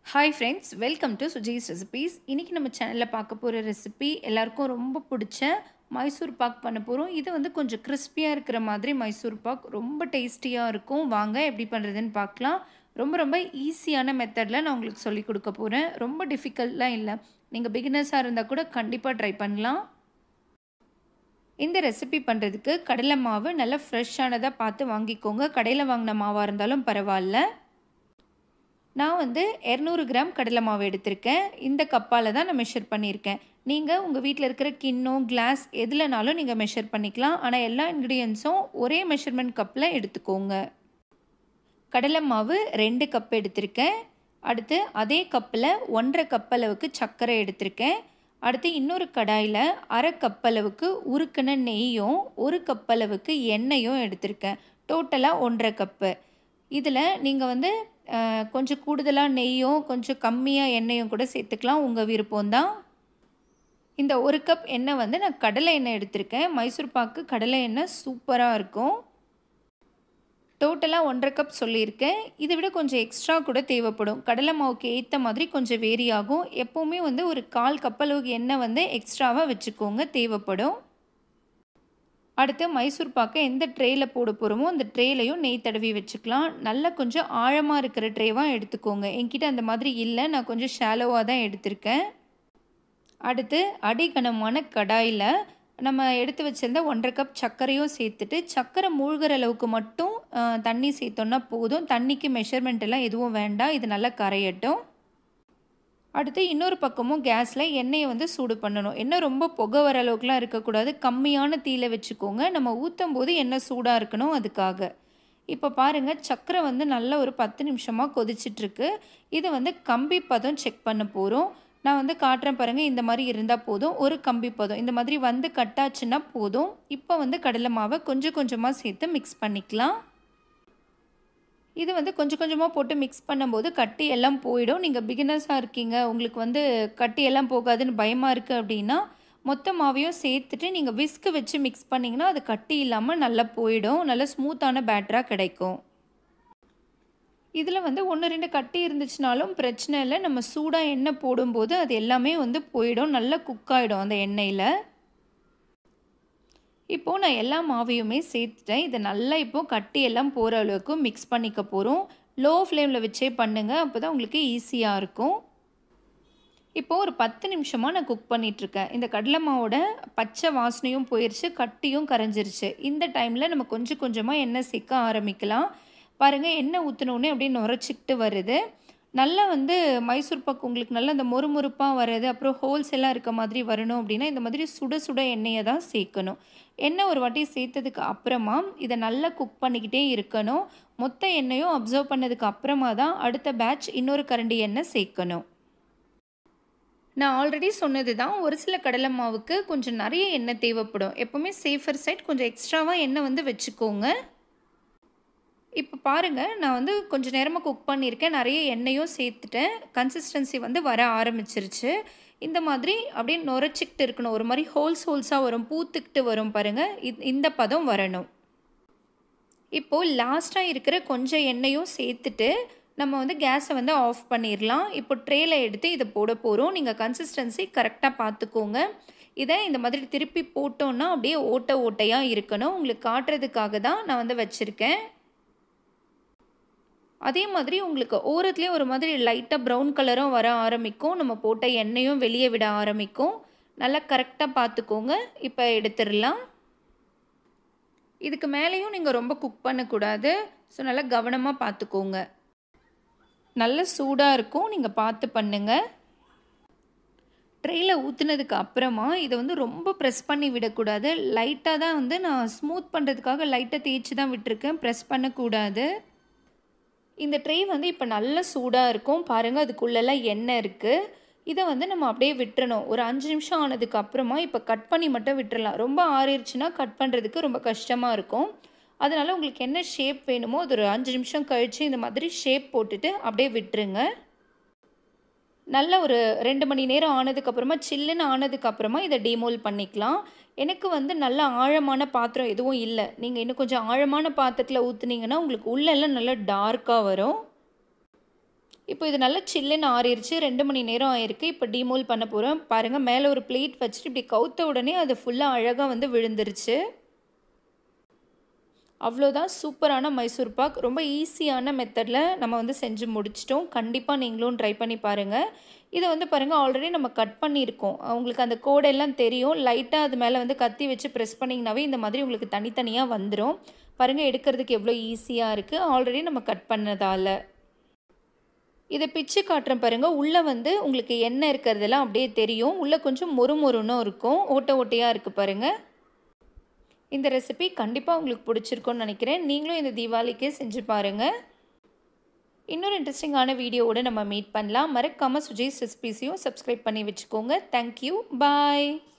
hi friends welcome to Suji's recipes இன்றைக்கி நம்ம சேனலில் பார்க்க போகிற ரெசிபி எல்லாருக்கும் ரொம்ப பிடிச்ச மைசூர் பாக் பண்ண போகிறோம் இது வந்து கொஞ்சம் கிறிஸ்பியாக இருக்கிற மாதிரி மைசூர் பாக் ரொம்ப டேஸ்டியாக இருக்கும் வாங்க எப்படி பண்ணுறதுன்னு பார்க்கலாம் ரொம்ப ரொம்ப ஈஸியான மெத்தடில் நான் உங்களுக்கு சொல்லி கொடுக்க போகிறேன் ரொம்ப டிஃபிகல்ட்லாம் இல்லை நீங்கள் பிகினர்ஸாக இருந்தால் கூட கண்டிப்பாக ட்ரை பண்ணலாம் இந்த ரெசிபி பண்ணுறதுக்கு கடலை மாவு நல்லா ஃப்ரெஷ்ஷானதாக பார்த்து வாங்கிக்கோங்க கடையில் வாங்கின மாவாக இருந்தாலும் பரவாயில்ல நான் வந்து இரநூறு கிராம் கடலை மாவு எடுத்திருக்கேன் இந்த கப்பால் தான் நான் மெஷர் பண்ணியிருக்கேன் நீங்கள் உங்கள் வீட்டில் இருக்கிற கிண்ணம் கிளாஸ் எதுலனாலும் நீங்கள் மெஷர் பண்ணிக்கலாம் ஆனால் எல்லா இன்க்ரீடியன்ஸும் ஒரே மெஷர்மெண்ட் கப்பில் எடுத்துக்கோங்க கடலை மாவு ரெண்டு கப் எடுத்திருக்கேன் அடுத்து அதே கப்பில் ஒன்றரை கப் அளவுக்கு சர்க்கரை எடுத்திருக்கேன் அடுத்து இன்னொரு கடாயில் அரை கப் அளவுக்கு உருக்கின நெய்யும் ஒரு கப் அளவுக்கு எண்ணெயும் எடுத்திருக்கேன் டோட்டலாக ஒன்றரை கப்பு இதில் நீங்கள் வந்து கொஞ்சம் கூடுதலாக நெய்யும் கொஞ்சம் கம்மியாக எண்ணெயும் கூட சேர்த்துக்கலாம் உங்கள் விருப்பம்தான் இந்த ஒரு கப் எண்ணெய் வந்து நான் கடலை எண்ணெய் எடுத்திருக்கேன் மைசூர் பாக்கு கடலை எண்ணெய் சூப்பராக இருக்கும் டோட்டலாக ஒன்றரை கப் சொல்லியிருக்கேன் இதை விட கொஞ்சம் எக்ஸ்ட்ரா கூட தேவைப்படும் கடலை மாவுக்கு ஏற்ற மாதிரி கொஞ்சம் வேரி ஆகும் எப்போவுமே வந்து ஒரு கால் கப் அளவுக்கு எண்ணெய் வந்து எக்ஸ்ட்ராவாக வச்சுக்கோங்க தேவைப்படும் அடுத்து மைசூர் பாக்கை எந்த ட்ரேயில் போட போகிறோமோ அந்த ட்ரேலையும் நெய் தடவி வச்சுக்கலாம் நல்லா கொஞ்சம் ஆழமாக இருக்கிற ட்ரேவாக எடுத்துக்கோங்க என்கிட்ட அந்த மாதிரி இல்லை நான் கொஞ்சம் ஷாலோவாக தான் எடுத்திருக்கேன் அடுத்து அடிகனமான கடாயில் நம்ம எடுத்து வச்சுருந்த ஒன்றரை கப் சர்க்கரையும் சேர்த்துட்டு சர்க்கரை மூழ்கிற அளவுக்கு மட்டும் தண்ணி சேர்த்தோன்னா போதும் தண்ணிக்கு மெஷர்மெண்ட் எல்லாம் எதுவும் வேண்டாம் இது நல்லா கரையட்டும் அடுத்து இன்னொரு பக்கமும் கேஸில் எண்ணெயை வந்து சூடு பண்ணணும் எண்ணெய் ரொம்ப புகை வர அளவுக்குலாம் இருக்கக்கூடாது கம்மியான தீயில வச்சுக்கோங்க நம்ம ஊற்றும் போது எண்ணெய் சூடாக இருக்கணும் அதுக்காக இப்போ பாருங்கள் சர்க்கரை வந்து நல்லா ஒரு பத்து நிமிஷமாக கொதிச்சிட்ருக்கு இது வந்து கம்பி பதம் செக் பண்ண போகிறோம் நான் வந்து காட்டுறேன் பாருங்கள் இந்த மாதிரி இருந்தால் போதும் ஒரு கம்பி பதம் இந்த மாதிரி வந்து கட்டாச்சுன்னா போதும் இப்போ வந்து கடலை மாவை கொஞ்சம் கொஞ்சமாக சேர்த்து மிக்ஸ் பண்ணிக்கலாம் இது வந்து கொஞ்சம் கொஞ்சமாக போட்டு மிக்ஸ் பண்ணும்போது கட்டி எல்லாம் போயிடும் நீங்கள் பிகினர்ஸாக இருக்கீங்க உங்களுக்கு வந்து கட்டி எல்லாம் போகாதுன்னு பயமாக இருக்குது அப்படின்னா மொத்த மாவையும் சேர்த்துட்டு நீங்கள் விஸ்க்கு வச்சு மிக்ஸ் பண்ணிங்கன்னா அது கட்டி இல்லாமல் நல்லா போயிடும் நல்லா ஸ்மூத்தான பேட்டராக கிடைக்கும் இதில் வந்து ஒன்று ரெண்டு கட்டி இருந்துச்சுனாலும் பிரச்சனை இல்லை நம்ம சூடாக எண்ணெய் போடும்போது அது எல்லாமே வந்து போயிடும் நல்லா குக் ஆகிடும் அந்த எண்ணெயில் இப்போது நான் எல்லா மாவையுமே சேர்த்துட்டேன் இதை நல்லா இப்போது கட்டி எல்லாம் போகிற அளவுக்கு மிக்ஸ் பண்ணிக்க போகிறோம் லோ ஃப்ளேமில் வச்சே பண்ணுங்கள் அப்போ தான் உங்களுக்கு ஈஸியாக இருக்கும் இப்போது ஒரு பத்து நிமிஷமாக நான் குக் பண்ணிகிட்ருக்கேன் இந்த கடலை மாவோட பச்சை வாசனையும் போயிடுச்சு கட்டியும் கரைஞ்சிருச்சு இந்த டைமில் நம்ம கொஞ்சம் கொஞ்சமாக எண்ணெய் சேர்க்க ஆரம்பிக்கலாம் பாருங்கள் எண்ணெய் ஊற்றினோடனே அப்படியே நுரைச்சிக்கிட்டு வருது நல்லா வந்து மைசூர் பாக்கு உங்களுக்கு நல்லா அந்த மொறுமொறுப்பாக வர்றது அப்புறம் ஹோல்ஸ் எல்லாம் இருக்க மாதிரி வரணும் அப்படின்னா இந்த மாதிரி சுட சுட எண்ணெயை தான் சேர்க்கணும் எண்ணெய் ஒரு வாட்டி சேர்த்ததுக்கு அப்புறமா இதை நல்லா குக் பண்ணிக்கிட்டே இருக்கணும் மொத்த எண்ணெயும் அப்சர்வ் பண்ணதுக்கு அப்புறமா தான் அடுத்த பேட்ச் இன்னொரு கரண்டி எண்ணெய் சேர்க்கணும் நான் ஆல்ரெடி சொன்னது தான் ஒரு சில கடலை மாவுக்கு கொஞ்சம் நிறைய எண்ணெய் தேவைப்படும் எப்போவுமே சேஃபர் சைட் கொஞ்சம் எக்ஸ்ட்ராவாக எண்ணெய் வந்து வச்சுக்கோங்க இப்போ பாருங்கள் நான் வந்து கொஞ்சம் நேரமாக குக் பண்ணியிருக்கேன் நிறைய எண்ணெயும் சேர்த்துட்டேன் கன்சிஸ்டன்சி வந்து வர ஆரம்பிச்சிருச்சு இந்த மாதிரி அப்படியே நுரைச்சிக்கிட்டு இருக்கணும் ஒரு மாதிரி ஹோல்ஸ் ஹோல்ஸாக வரும் பூத்துக்கிட்டு வரும் பாருங்கள் இந்த பதம் வரணும் இப்போது லாஸ்ட்டாக இருக்கிற கொஞ்சம் எண்ணெயும் சேர்த்துட்டு நம்ம வந்து கேஸை வந்து ஆஃப் பண்ணிடலாம் இப்போ ட்ரேயில் எடுத்து இதை போட போகிறோம் நீங்கள் கன்சிஸ்டன்சி கரெக்டாக பார்த்துக்கோங்க இதை இந்த மாதிரி திருப்பி போட்டோன்னா அப்படியே ஓட்டை ஓட்டையாக இருக்கணும் உங்களுக்கு காட்டுறதுக்காக தான் நான் வந்து வச்சுருக்கேன் அதே மாதிரி உங்களுக்கு ஓரத்துலேயே ஒரு மாதிரி லைட்டாக ப்ரௌன் கலரும் வர ஆரம்பிக்கும் நம்ம போட்ட எண்ணெயும் வெளியே விட ஆரம்பிக்கும் நல்லா கரெக்டாக பார்த்துக்கோங்க இப்போ எடுத்துடலாம் இதுக்கு மேலேயும் நீங்கள் ரொம்ப குக் பண்ணக்கூடாது ஸோ நல்லா கவனமாக பார்த்துக்கோங்க நல்ல சூடாக இருக்கும் நீங்கள் பார்த்து பண்ணுங்கள் ட்ரெயில் ஊற்றுனதுக்கு அப்புறமா இதை வந்து ரொம்ப ப்ரெஸ் பண்ணி விடக்கூடாது லைட்டாக தான் வந்து நான் ஸ்மூத் பண்ணுறதுக்காக லைட்டாக தேய்ச்சி தான் விட்டுருக்கேன் ப்ரெஸ் பண்ணக்கூடாது இந்த ட்ரே வந்து இப்போ நல்ல சூடாக இருக்கும் பாருங்கள் அதுக்குள்ளெல்லாம் எண்ணெய் இருக்குது இதை வந்து நம்ம அப்படியே விட்டுறணும் ஒரு அஞ்சு நிமிஷம் ஆனதுக்கு அப்புறமா இப்போ கட் பண்ணி மட்டும் விட்டுறலாம் ரொம்ப ஆறிடுச்சுன்னா கட் பண்ணுறதுக்கு ரொம்ப கஷ்டமாக இருக்கும் அதனால் உங்களுக்கு என்ன ஷேப் வேணுமோ அது ஒரு அஞ்சு நிமிஷம் கழித்து இந்த மாதிரி ஷேப் போட்டுட்டு அப்படியே விட்டுருங்க நல்ல ஒரு ரெண்டு மணி நேரம் ஆனதுக்கப்புறமா சில்லுன்னு ஆனதுக்கப்புறமா இதை டிமோல் பண்ணிக்கலாம் எனக்கு வந்து நல்ல ஆழமான பாத்திரம் எதுவும் இல்லை நீங்கள் இன்னும் கொஞ்சம் ஆழமான பாத்திரத்தில் ஊற்றுனீங்கன்னா உங்களுக்கு உள்ளெல்லாம் நல்லா டார்க்காக வரும் இப்போ இது நல்லா சில்லுன்னு ஆறிடுச்சு ரெண்டு மணி நேரம் ஆயிருக்கு இப்போ டிமோல் பண்ண போகிறோம் பாருங்கள் மேலே ஒரு பிளேட் வச்சுட்டு இப்படி கவுத்த உடனே அது ஃபுல்லாக அழகாக வந்து விழுந்துருச்சு அவ்வளோதான் சூப்பரான மைசூர் பாக் ரொம்ப ஈஸியான மெத்தடில் நம்ம வந்து செஞ்சு முடிச்சிட்டோம் கண்டிப்பாக நீங்களும் ட்ரை பண்ணி பாருங்கள் இதை வந்து பாருங்கள் ஆல்ரெடி நம்ம கட் பண்ணியிருக்கோம் உங்களுக்கு அந்த கோடெல்லாம் தெரியும் லைட்டாக அது மேலே வந்து கத்தி வச்சு ப்ரெஸ் பண்ணிங்கனாவே இந்த மாதிரி உங்களுக்கு தனித்தனியாக வந்துடும் பாருங்கள் எடுக்கிறதுக்கு எவ்வளோ ஈஸியாக இருக்குது ஆல்ரெடி நம்ம கட் பண்ணதால் இதை பிச்சு காட்டுறேன் பாருங்கள் உள்ளே வந்து உங்களுக்கு எண்ணெய் இருக்கிறதெல்லாம் அப்படியே தெரியும் உள்ளே கொஞ்சம் மொறு மொறுன்னும் இருக்கும் ஓட்டை ஓட்டையாக இருக்குது பாருங்கள் இந்த ரெசிபி கண்டிப்பாக உங்களுக்கு பிடிச்சிருக்கும்னு நினைக்கிறேன் நீங்களும் இந்த தீபாவளிக்கு செஞ்சு பாருங்கள் இன்னொரு இன்ட்ரெஸ்டிங்கான வீடியோவோடு நம்ம மீட் பண்ணலாம் மறக்காமல் சுஜேஸ் ரெசிபிஸையும் சப்ஸ்கிரைப் பண்ணி வச்சுக்கோங்க தேங்க்யூ பாய்